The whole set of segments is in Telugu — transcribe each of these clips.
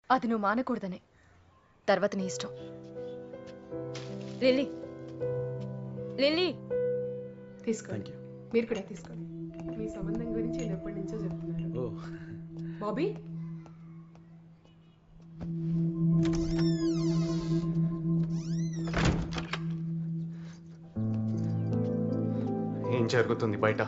అది నువ్వు మానకూడదనే తర్వాత నీ ఇష్టం లిల్లీ లిల్లీ తీసుకోండి మీరు కూడా తీసుకోండి మీ సంబంధం గురించి నేను ఎప్పటి నుంచో చెప్తున్నాను బాబీ ఏం జరుగుతుంది బయట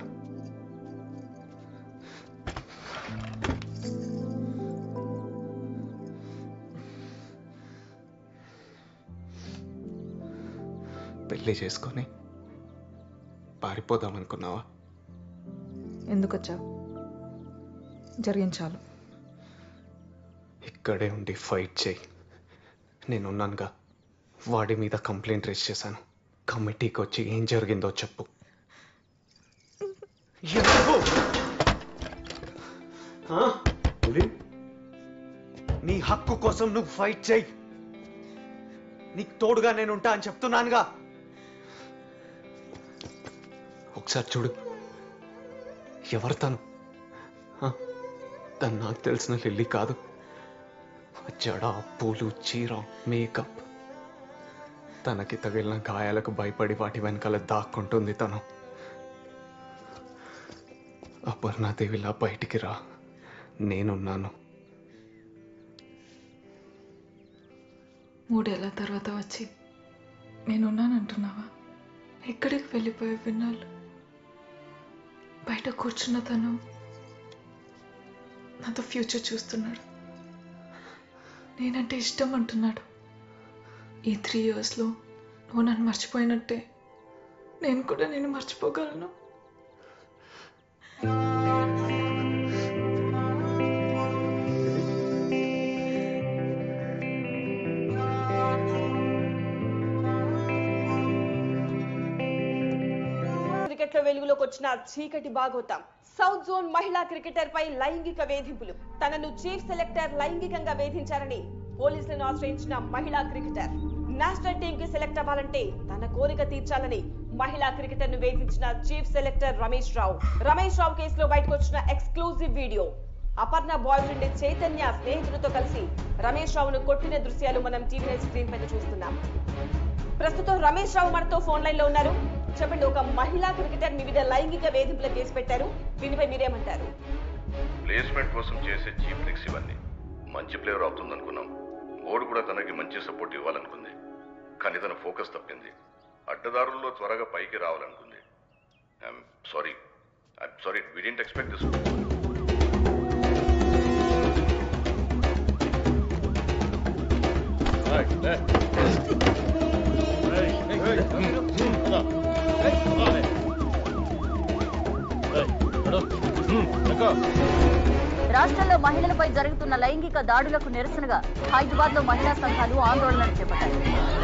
పెళ్లి చేసుకొని పారిపోదాం అనుకున్నావా ఎందుకు వచ్చావు జరిగించాలు ఇక్కడే ఉండి ఫైట్ చేయి నేనున్నానుగా వాడి మీద కంప్లైంట్ రేస్ చేశాను కమిటీకి వచ్చి ఏం జరిగిందో చెప్పు ఎందుకు? ఆ? నీ హక్కు కోసం నువ్వు ఫైట్ చేయి నీకు తోడుగా నేను ఉంటా అని చెప్తున్నానుగా ఒకసారి చూడు ఎవరు తను ఆ? తను నాకు తెలిసిన లిల్లీ కాదు జడ పూలు చీర మేకప్ తనకి తగిలిన గాయాలకు భయపడి వాటి వెనకాల దాక్కుంటుంది తను అపర్ణాదేవిలా బయటికి రా నేనున్నాను మూడేళ్ల తర్వాత వచ్చి నేనున్నానంటున్నావా ఎక్కడికి వెళ్ళిపోయే విన్నాళ్ళు బయట కూర్చున్న తను నాతో ఫ్యూచర్ చూస్తున్నాడు నేనంటే ఇష్టం అంటున్నాడు ఈ త్రీ ఇయర్స్లో నువ్వు నన్ను మర్చిపోయినట్టే నేను కూడా నేను మర్చిపోగలను క్రికెట్ లో వెలుగులోకి వచ్చిన చీకటి బాగోతాం సౌత్ జోన్ మహిళా క్రికెటర్ పై లైంగిక వేధింపులు తనను చీఫ్ సెలెక్టర్ లైంగికంగా వేధించారని పోలీసులను ఆశ్రయించిన మహిళా క్రికెటర్ నేషనల్ టీం కి సెలెక్ట్ అవ్వాలంటే తన కోరిక తీర్చాలని మహిళా క్రికెటర్ ను వేధించిన చీఫ్ సెలెక్టర్ రమేష్ రావు రమేష్ రావు కేసులో బయటకు వచ్చిన exclusive video Aparna boy friend Chaitanya స్నేహితులతో కలిసి రమేష్ రావును కొట్టిన దృశ్యాలు మనం టీవీ స్క్రీన్ పైన చూస్తున్నాం ప్రస్తుతం రమేష్ రావు మనతో ఫోన్ లైన్ లో ఉన్నారు చెప్పండి ఒక మహిళా క్రికెటర్ మీ మీద లైంగిక వేధింపుల కేసు పెట్టారు దీనిపై మీరేమంటారు ప్లేస్మెంట్ కోసం చేసే చీప్ ట్రిక్స్ ఇవన్నీ మంచి ప్లేయర్ అవుతుంది అనుకున్నాం బోర్డు కూడా తనకి మంచి సపోర్ట్ ఇవ్వాలనుకుంది కానీ తన ఫోకస్ తప్పింది అడ్డదారుల్లో త్వరగా పైకి రావాలనుకుంది I'm sorry I'm sorry we didn't expect this రాష్ట్రంలో మహిళలపై జరుగుతున్న లైంగిక దాడులకు నిరసనగా హైదరాబాద్ లో మహిళా సంఘాలు ఆందోళనలు చేపట్టాయి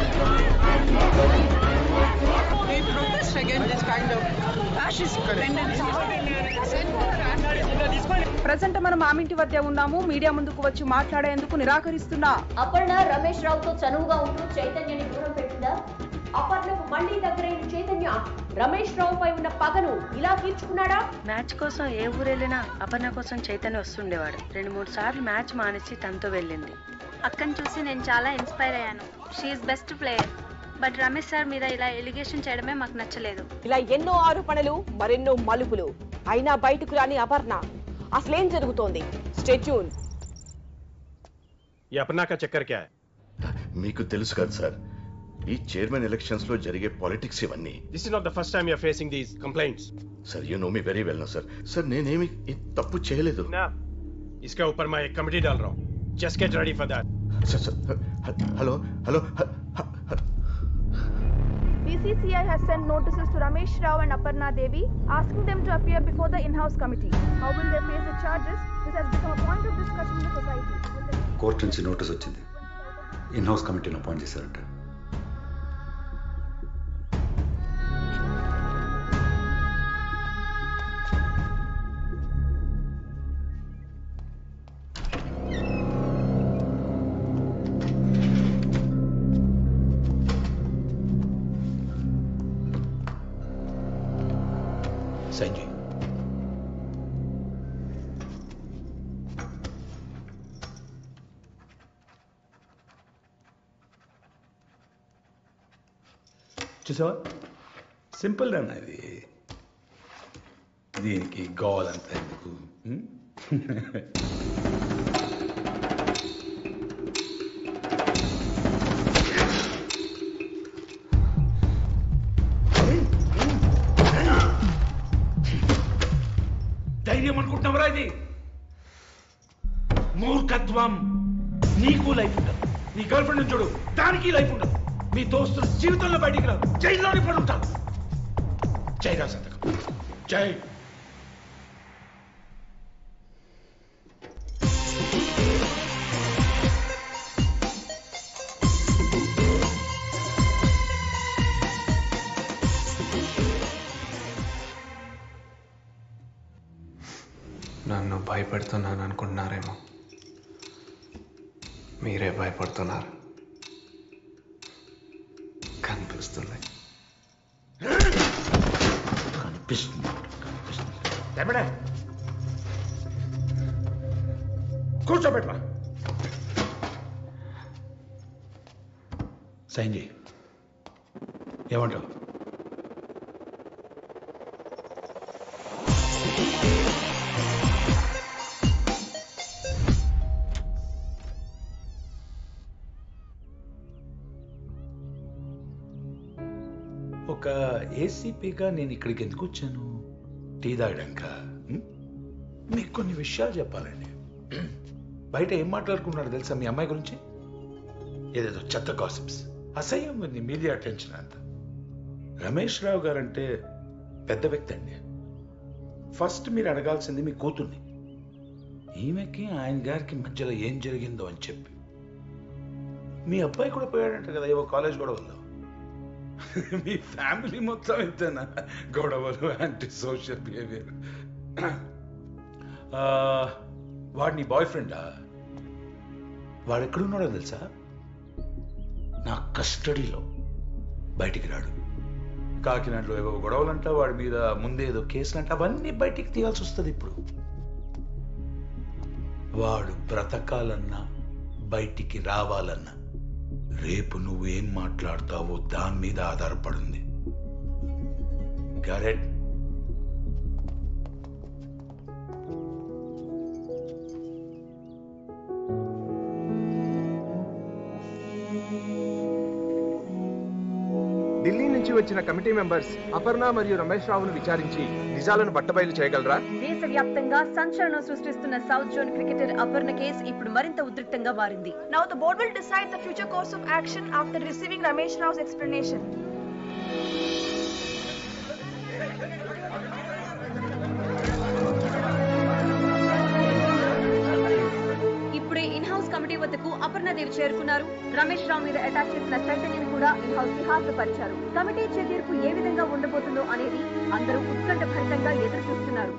ప్రజెంట్ మనం ఆమింటి వద్ద ఉన్నాము మీడియా ముందుకు వచ్చి మాట్లాడేందుకు నిరాకరిస్తున్నా అపర్ణ రమేష్ రావుతో చనువుగా ఉంటూ చైతన్యని దూరం పెట్టిందా అపర్ణకు మళ్లీ దగ్గరైన చైతన్య రమేష్ రావుపై ఉన్న పగను ఇలా తీర్చుకున్నాడా మ్యాచ్ కోసం ఏ ఊరెళ్ళినా అపర్ణ కోసం చైతన్య వస్తుండేవాడు రెండు మూడు సార్లు మ్యాచ్ మానేసి తనతో వెళ్ళింది అక్కని చూసి నేను చాలా ఇన్స్పైర్ అయ్యాను she's best player but Ramesh sir మీద ఇలా ఎలిగేషన్ చేయడమే మాకు నచ్చలేదు ఇలా ఎన్నో ఆరోపణలు మరెన్నో మలుపులు అయినా బయటకు రాని అపర్ణ అసలేం జరుగుతోంది స్టేట్యూన్ ये अपना का चक्कर क्या है మీకు తెలుసు కదా సార్ ఈ చైర్మన్ ఎలక్షన్స్ లో జరిగే పాలిటిక్స్ ఇవన్నీ This is not the first time you're facing these complaints. Sir you know me very well no sir sir నేనేమి ఈ తప్పు చేయలేదు इसके ऊपर मैं एक कमेटी डाल रहा हूँ just get ready for that sir sir hello hello BCCI has sent notices to Ramesh Rao and Aparna Devi asking them to appear before the in-house committee. How will they face the charges? This has become a point of discussion in the society. Court నుంచి నోటీస్ వచ్చింది ఇన్ హౌస్ కమిటీని అపాయింట్ చేశారంట సంజయ్ చూసావా సింపుల్ రన్ అది దీనికి గోల్ అంత ఎందుకు ఉం? ధైర్యం అనుకుంటున్నావరా ఇది మూర్ఖత్వం నీకు లైఫ్ ఉండదు నీ గర్ల్ ఫ్రెండ్ చూడు దానికి లైఫ్ ఉండదు మీ దోస్తులు జీవితంలో బయటికి రాదు జైల్లోనే పడి ఉంటారు జై రా సంతకం జై నన్ను భయపెడుతున్నాను అనుకుంటున్నారేమో మీరే భయపడుతున్నారు కనిపిస్తుంది కనిపిస్తుంది కనిపిస్తుంది కూర్చోబెట్టరా సైన్ చేయి ఏమంటావు ఒక ఏసీపీగా నేను ఇక్కడికి ఎందుకు వచ్చాను టీ తాగడాక మీకు కొన్ని విషయాలు చెప్పాలండి బయట ఏం మాట్లాడుకున్నాడు తెలుసా మీ అమ్మాయి గురించి ఏదేదో చెత్త గాసిప్స్ అసహ్యం ఉంది మీడియా అటెన్షన్ అంత రమేష్ రావు గారు అంటే పెద్ద వ్యక్తి అండి ఫస్ట్ మీరు అడగాల్సింది మీ కూతుర్ని ఈమెకి ఆయన గారికి మధ్యలో ఏం జరిగిందో అని చెప్పి మీ అబ్బాయి కూడా పోయాడంట కదా ఏవో కాలేజ్ గొడవల్లో మీ ఫ్యామిలీ మొత్తం ఇంతేనా గొడవలు యాంటీ సోషల్ బిహేవియర్ వాడు నీ బాయ్ ఫ్రెండా వాడు ఎక్కడున్నాడో తెలుసా నా కస్టడీలో బయటికి రాడు కాకినాడలో ఏవో గొడవలంట వాడి మీద ముందే ఏదో కేసులంట అవన్నీ బయటికి తీయాల్సి వస్తుంది ఇప్పుడు వాడు బ్రతకాలన్నా బయటికి రావాలన్నా రేపు నువ్వేం మాట్లాడతావో దాని మీద ఆధారపడింది గరెట్ ఢిల్లీ నుంచి వచ్చిన కమిటీ మెంబర్స్ అపర్ణ మరియు రమేష్ రావును విచారించి నిజాలను బట్టబయలు చేయగలరా దేశవ్యాప్తంగా సంచలనం సృష్టిస్తున్న south zone cricketer Aparna case ఇప్పుడు మరింత ఉద్రిక్తంగా మారింది Now the board will decide the future course of action after receiving Ramesh Rao's explanation. ఇప్పుడే ఇన్ హౌస్ కమిటీ వద్దకు అపర్ణదేవి చేరుకున్నారు రమేష్ రావు మీద అటాక్ చేసిన చైతన్యని కూడా ఇన్ హౌస్ కి హాజరుపరిచారు కమిటీ ఇచ్చే తీర్పు ఏ విధంగా ఉండబోతుందో అనేది అందరూ ఉత్కంఠ భరితంగా ఎదురు చూస్తున్నారు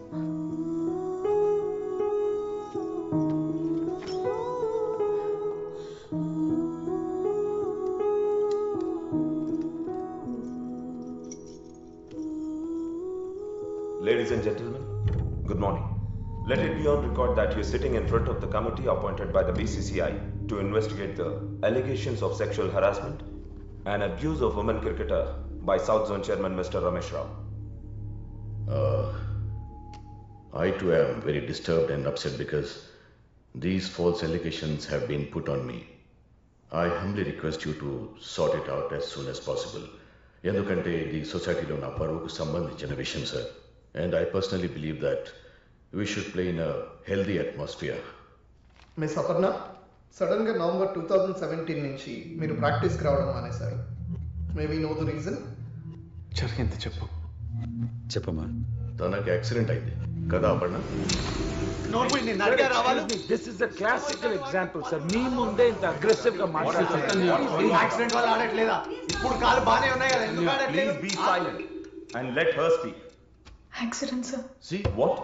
Ladies and gentlemen, good morning. Let it be on record that you're sitting in front of the committee appointed by the BCCI to investigate the allegations of sexual harassment and abuse of women cricketer by South Zone Chairman Mr. Ramesh Rao. Uh, I too am very disturbed and upset because these false allegations have been put on me. I humbly request you to sort it out as soon as possible. ఎందుకంటే ఇది సొసైటీలో నా పరువుకు సంబంధించిన విషయం sir and I personally believe that we should play in a healthy atmosphere miss Aparna sudden గా నవంబర్ టూ థౌజండ్ సెవెంటీన్ నుంచి మీరు ప్రాక్టీస్కి రావడం మానేశారు మేబీ నో ద రీజన్ జరిగింది చెప్పు చెప్పమ్మా తనకి యాక్సిడెంట్ అయింది కదా Aparna this is the classical example sir మీ ముందే ఇంత అగ్రెసివ్ గా మాట్లాడుతున్నారు యాక్సిడెంట్ వల్ల ఆడట్లేదా ఇప్పుడు కాలు బానే ఉన్నాయి కదా ఎందుకు ఆడట్లేదు Please be silent and let her speak. Accident sir See what?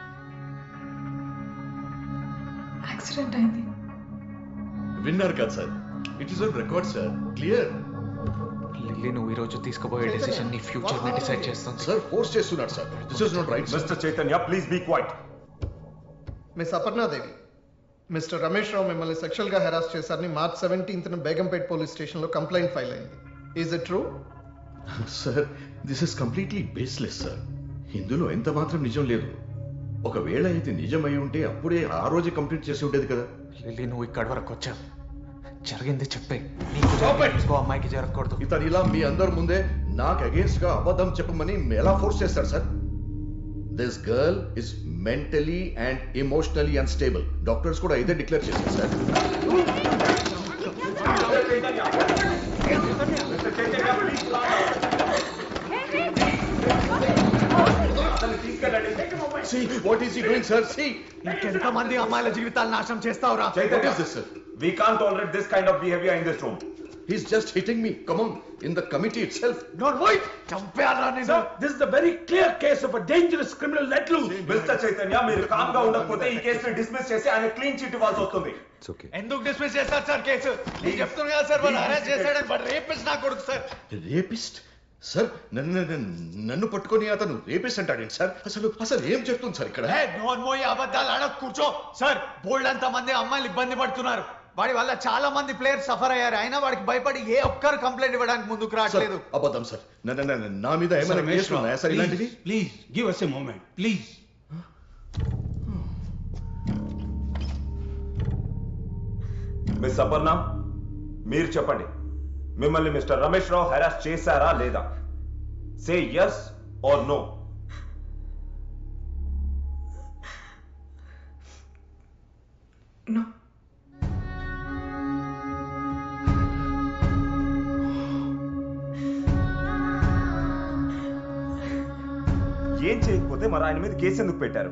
Accident అయింది విన్నారు కదా sir it is on record sir clear Lilly నువ్వు ఈరోజు తీసుకోబోయే డెసిషన్ నీ ఫ్యూచర్ ని డిసైడ్ చేస్తుంది సార్ ఫోర్స్ చేస్తున్నాడు sir this is not right Mr. Chaitanya, please be quiet. Miss Aparnadevi mister Ramesh Rao మిమ్మల్ని సెక్షువల్ గా హెరాస్ చేశారని March seventeenth Begumpet police station లో కంప్లైంట్ ఫైల్ అయింది is it true sir this is completely baseless sir ఇందులో ఎంత మాత్రం నిజం లేదు ఒకవేళ ఇది నిజమై ఉంటే అప్పుడే ఆ రోజే కంప్లీట్ చేసి ఉండేది కదా లిల్లీ నువ్వు ఇక్కడి వరకు వచ్చావు జరిగింది చెప్పే నీకు జరిగింది ఇంకో అమ్మాయికి జరగకూడదు ఇతను ఇలా మీ అందరి ముందే నాకు అగేన్స్ట్ గా అబద్ధం చెప్పమని ఎలా ఫోర్స్ చేస్తాడు sir this girl is mentally and emotionally unstable doctors కూడా ఇదే డిక్లేర్ చేశారు sir See, what is he doing, sir? See. ఇంకెంత మంది అమ్మాయిల జీవితాలు నాశనం చేస్తావురా What is this, sir? We can't tolerate this kind of behavior in this room. He's just hitting me. Come on, in the committee itself. Not wait. చంపేయాలా నేను Sir, this is the very clear case of a dangerous criminal let loose. Mister Chaitanya మీరు కామ్ గా ఉండకపోతే ఈ కేసుని డిస్మిస్ చేసి ఆయన క్లీన్ చిట్ ఇవ్వాల్సి వస్తుంది ఎందుకు డిస్మిస్ చేస్తారు సార్ కేసు నేను చెప్తున్నాను కదా సార్ వాళ్ళు అరెస్ట్ చేశాడని బట్ రేపిస్ట్ నా కొడుకు సార్ రేపిస్ట్ సార్ నన్ను నన్ను- నన్ను పట్టుకొని అతను రేపిస్ట్ అంటాడేంటి సార్ అసలు అసలు ఏం చెప్తుంది సార్ ఇక్కడ ఏ నోన్ మోయి అబద్ధాలు ఆడ కూర్చో సార్ బోల్డ్ అంత మంది అమ్మాయిలు ఇబ్బంది పడుతున్నారు వాడి వల్ల చాలా మంది ప్లేయర్స్ సఫర్ అయ్యారు అయినా వాడికి భయపడి ఏ ఒక్కరు కంప్లైంట్ ఇవ్వడానికి ముందుకు సార్, రావట్లేదు అబద్ధం సార్ నన్ను నన్ను- నా మీద ఏమైనా Sir, Ramesh కేసులు Rao, ఉన్నాయా సార్ please, ఇలాంటివి Please, give us a moment, please. Miss Aparna మీరు చెప్పండి మిమ్మల్ని మిస్టర్ రమేష్ రావు హెరాస్ చేశారా లేదా say yes or no No. ఏం చేయకపోతే మరి ఆయన మీద కేసు ఎందుకు పెట్టారు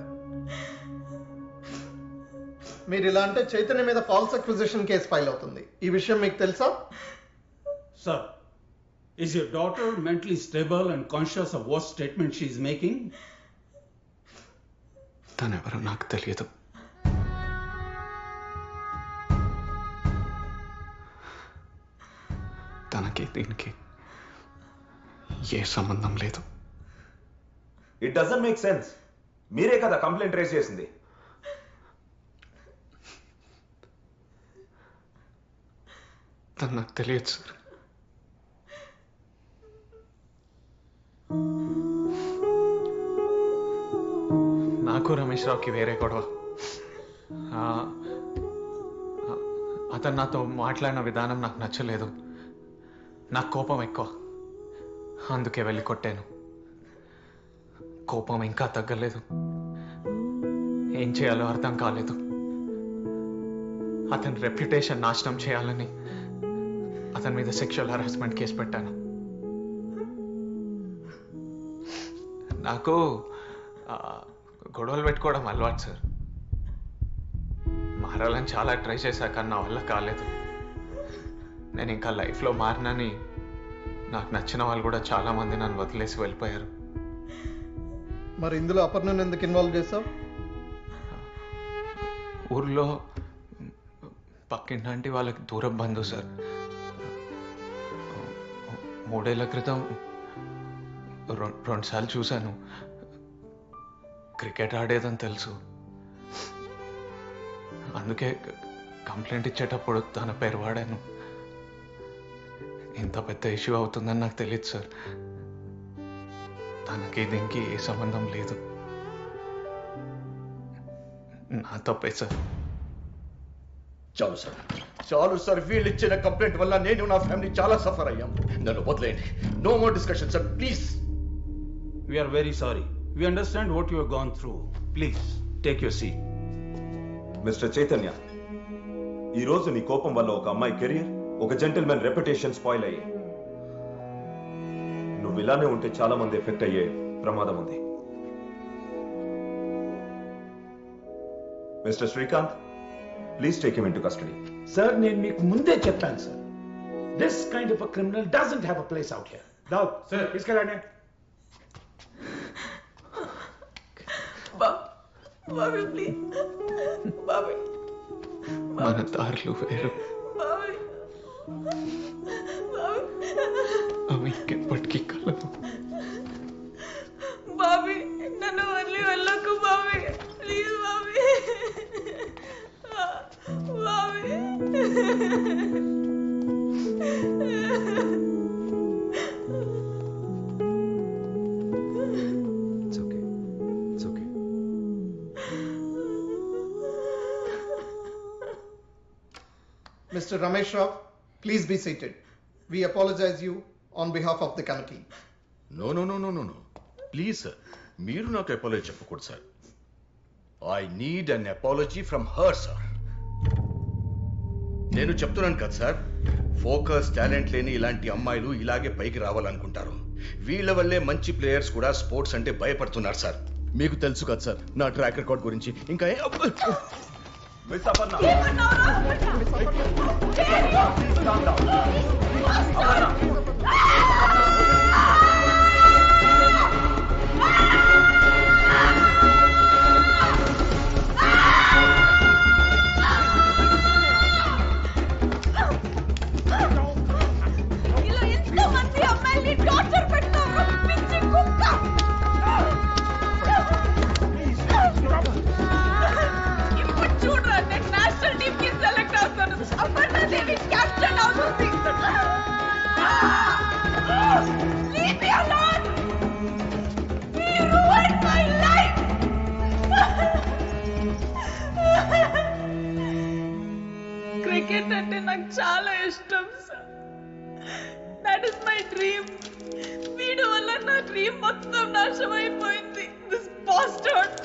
మీరు ఇలా అంటే చైతన్య మీద ఫాల్స్ అక్విజిషన్ కేసు ఫైల్ అవుతుంది ఈ విషయం మీకు తెలుసా Sir, is your daughter mentally stable and conscious of what statement she is making? తనెవరో నాకు తెలియదు తనకి దీనికి ఏ సంబంధం లేదు ఇట్ డజంట్ మేక్ సెన్స్ మీరే కదా కంప్లైంట్ రేస్ చేసింది తను నాకు తెలియదు సార్ నాకు రమేష్ రావుకి వేరే గొడవ ఆ, ఆ, అతను నాతో మాట్లాడిన విధానం నాకు నచ్చలేదు నాకు కోపం ఎక్కువ అందుకే వెళ్ళి కొట్టాను కోపం ఇంకా తగ్గలేదు ఏం చేయాలో అర్థం కాలేదు అతని రెప్యుటేషన్ నాశనం చేయాలని అతని మీద సెక్షువల్ హరాస్మెంట్ కేసు పెట్టాను నాకు ఆ, గొడవలు పెట్టుకోవడం అలవాటు సార్ మారాలని చాలా ట్రై చేశా కానీ నా వల్ల కాలేదు నేను ఇంకా లైఫ్లో మారినని నాకు నచ్చిన వాళ్ళు కూడా చాలా మంది నన్ను వదిలేసి వెళ్ళిపోయారు మరి ఇందులో అపర్ణను ఎందుకు ఇన్వాల్వ్ చేసావు ఊర్లో పక్కింటి వాళ్ళకి దూరం బంధు సార్ మూడేళ్ల క్రితం రెం- రెండుసార్లు చూశాను క్రికెట్ ఆడేదని తెలుసు అందుకే కంప్లైంట్ ఇచ్చేటప్పుడు తన పేరు వాడాను ఇంత పెద్ద ఇష్యూ అవుతుందని నాకు తెలియదు సార్ తనకి దీనికి ఏ సంబంధం లేదు నా తప్పే సార్ చాలు సార్ చాలు సార్ వీళ్ళు ఇచ్చిన కంప్లైంట్ వల్ల నేను నా ఫ్యామిలీ చాలా సఫర్ అయ్యాం నన్ను వదిలేయండి no more discussion sir please We are very sorry. We understand what you have gone through. Please, take your seat. Mister Chaitanya ఈ రోజు నీ కోపం వల్ల ఒక అమ్మాయి కెరియర్ ఒక జెంటిల్మెన్ రెప్యుటేషన్ స్పాయిల్ అయ్యాయి నువ్వు ఇలానే ఉంటే చాలా మంది ఎఫెక్ట్ అయ్యే ప్రమాదం ఉంది mister Srikanth please take him in to custody sir నేను మీకు ముందే చెప్పాను sir this kind of a criminal doesn't have a place out here దావ్ సార్ తీసుకెళ్ళండి బాబీ ప్లీజ్ బాబీ మన దారులు వేరు బాబీ అవి ఇంకెప్పటికీ కలవు బాబీ నన్ను వదిలి వెళ్ళకు Bobby please Bobby Bobby Mr. Ramesh Rao, please be seated. We apologize you on behalf of the committee. No no no no no no please sir మీరు నాకు అపాలజీ చెప్పకూడదు sir I need an apology from her sir నేను చెప్తున్నాను కదా సార్ ఫోకస్ టాలెంట్ లేని ఇలాంటి అమ్మాయిలు ఇలాగే పైకి రావాలనుకుంటారు వీళ్ళ వల్లే మంచి ప్లేయర్స్ కూడా స్పోర్ట్స్ అంటే భయపడుతున్నారు సార్ మీకు తెలుసు కదా సార్ నా ట్రాక్ రికార్డ్ గురించి ఇంకా ఏ- అబ్బ! మిస్ అపర్ణ ఇలా ఎంతో మంది అమ్మాయిల్ని టార్చర్ పెడతారు పిచ్చి కుక్క ఇప్పుడు చూడరా నేను నేషనల్ టీమ్ కి సెలెక్ట్ అవుతాను అపర్ణ దేవి క్యాప్టెన్ అవుతుంది Leave me alone! You ruined my life! Cricket అంటే నాకు చాలా ఇష్టం sir that is my dream వీడి వల్ల నా డ్రీమ్ మొత్తం నాశనం అయిపోయింది దిస్ బాస్టర్డ్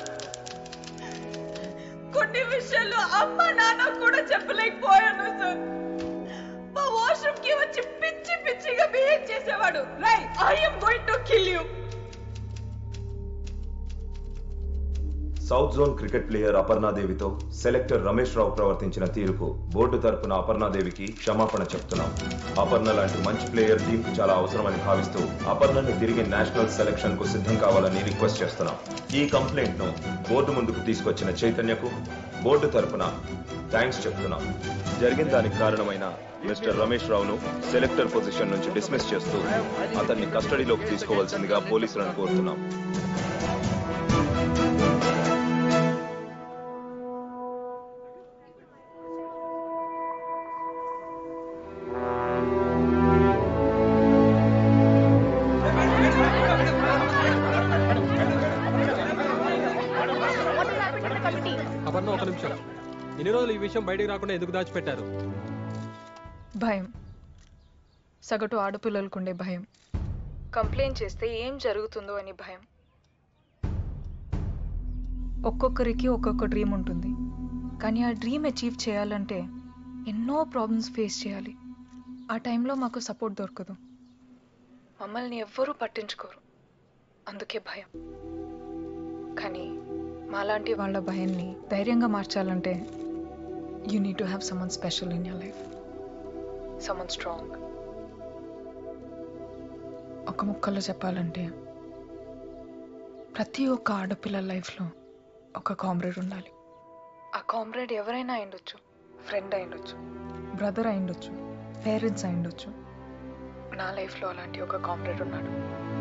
కొన్ని విషయాలు అమ్మ నాన్న కూడా చెప్పలేకపోయాను సార్ మా వాష్రూమ్ కి వచ్చి పిచ్చి పిచ్చిగా బిహేవ్ చేసేవాడు రై I'm going to kill you south zone cricket player అపర్ణాదేవితో సెలెక్టర్ రమేష్ రావు ప్రవర్తించిన తీరుకు బోర్డు తరపున అపర్ణాదేవికి క్షమాపణ చెప్తున్నాం అపర్ణ లాంటి మంచి ప్లేయర్ టీం కు చాలా అవసరమని భావిస్తూ అపర్ణని తిరిగి నేషనల్ సెలక్షన్ కు సిద్ధం కావాలని రిక్వెస్ట్ చేస్తున్నాం ఈ కంప్లైంట్ ను బోర్డు ముందుకు తీసుకొచ్చిన చైతన్యకు బోర్డు తరపున థ్యాంక్స్ చెప్తున్నాం జరిగిన దానికి కారణమైన మిస్టర్ రమేష్ రావును సెలెక్టర్ పొజిషన్ నుంచి డిస్మిస్ చేస్తూ అతన్ని కస్టడీలోకి తీసుకోవాల్సిందిగా పోలీసులను కోరుతున్నాం అపర్ణ ఒక నిమిషం ఎన్ని రోజులు ఈ విషయం బయటికి రాకుండా ఎందుకు దాచిపెట్టారు భయం సగటు ఆడపిల్లలకుండే భయం కంప్లైంట్ చేస్తే ఏం జరుగుతుందో అని భయం ఒక్కొక్కరికి ఒక్కొక్క డ్రీమ్ ఉంటుంది కానీ ఆ డ్రీమ్ అచీవ్ చేయాలంటే ఎన్నో ప్రాబ్లమ్స్ ఫేస్ చేయాలి ఆ టైంలో మాకు సపోర్ట్ దొరకదు మమ్మల్ని ఎవ్వరూ పట్టించుకోరు అందుకే భయం కానీ మాలాంటి వాళ్ళ భయాన్ని ధైర్యంగా మార్చాలంటే you need to have someone special in your life someone strong ఒక ముక్కలో చెప్పాలంటే ప్రతి ఒక్క ఆడపిల్ల లైఫ్లో ఒక కామ్రేడ్ ఉండాలి ఆ కామ్రేడ్ ఎవరైనా అయిండొచ్చు ఫ్రెండ్ అయిండొచ్చు బ్రదర్ అయిండొచ్చు పేరెంట్స్ అయిండొచ్చు నా లైఫ్లో అలాంటి ఒక కామ్రేడ్ ఉన్నాడు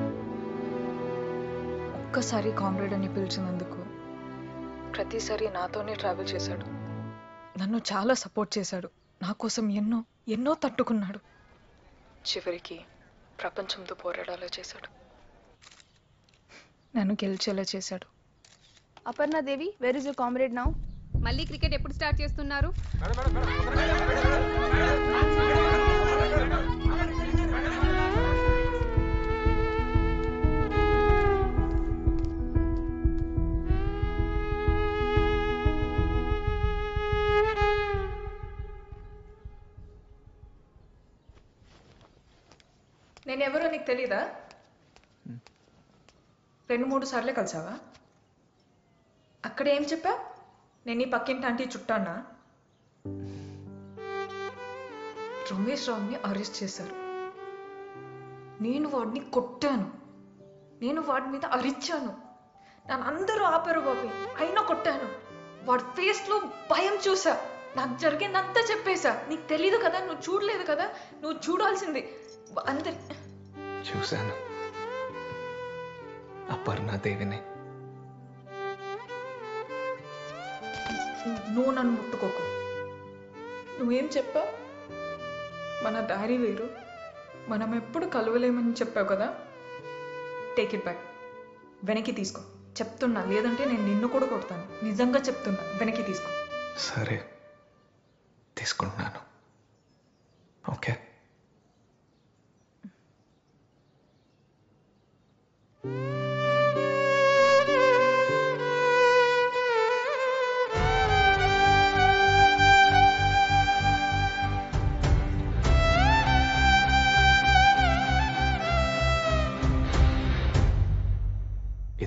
ఒక్కసారి కామ్రేడ్ అని పిలిచినందుకు ప్రతిసారి నాతోనే ట్రావెల్ చేశాడు నన్ను చాలా సపోర్ట్ చేశాడు నా కోసం ఎన్నో ఎన్నో తట్టుకున్నాడు చివరికి ప్రపంచంతో పోరాడాలో చేశాడు నన్ను గెలిచేలా చేశాడు Aparna Devi, where is your comrade now? మళ్ళీ క్రికెట్ ఎప్పుడు స్టార్ట్ చేస్తున్నారు నేను ఎవరో నీకు తెలీదా రెండు మూడు సార్లే కలిసావా అక్కడ ఏం చెప్పా నేను ఈ పక్కింటి ఆంటీ చుట్టానా రమేష్ రావుని అరెస్ట్ చేశారు నేను వాడిని కొట్టాను నేను వాడి మీద అరిచాను నన్ను అందరూ ఆపారు బాబు అయినా కొట్టాను వాడి ఫేస్లో భయం చూసా నాకు జరిగిందంతా చెప్పేశా నీకు తెలీదు కదా నువ్వు చూడలేదు కదా నువ్వు చూడాల్సింది అందరి చూశాను అపర్ణాదేవిని నువ్వు నన్ను ముట్టుకోకు నువ్వేం చెప్పావు మన దారి వేరు మనం ఎప్పుడు కలవలేమని చెప్పావు కదా టేక్ ఇట్ బ్యాక్ వెనక్కి తీసుకో చెప్తున్నా లేదంటే నేను నిన్ను కూడా కొడతాను నిజంగా చెప్తున్నా వెనక్కి తీసుకో సరే తీసుకుంటున్నాను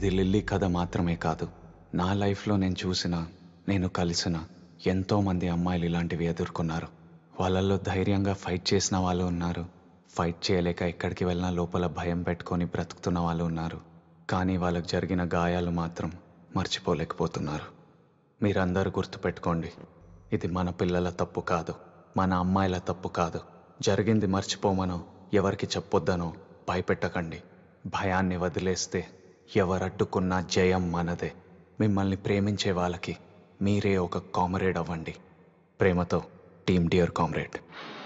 ఇది లిల్లీ కథ మాత్రమే కాదు నా లైఫ్లో నేను చూసిన నేను కలిసిన ఎంతోమంది అమ్మాయిలు ఇలాంటివి ఎదుర్కొన్నారు వాళ్ళల్లో ధైర్యంగా ఫైట్ చేసిన వాళ్ళు ఉన్నారు ఫైట్ చేయలేక ఎక్కడికి వెళ్ళినా లోపల భయం పెట్టుకొని బ్రతుకుతున్న వాళ్ళు ఉన్నారు కానీ వాళ్ళకు జరిగిన గాయాలు మాత్రం మర్చిపోలేకపోతున్నారు మీరందరూ గుర్తుపెట్టుకోండి ఇది మన పిల్లల తప్పు కాదు మన అమ్మాయిల తప్పు కాదు జరిగింది మర్చిపోమనో ఎవరికి చెప్పొద్దనో భయపెట్టకండి భయాన్ని వదిలేస్తే ఎవరడ్డుకున్నా జయం మనదే మిమ్మల్ని ప్రేమించే వాళ్ళకి మీరే ఒక కామరేడ్ అవ్వండి ప్రేమతో టీమ్ డియర్ కామ్రేడ్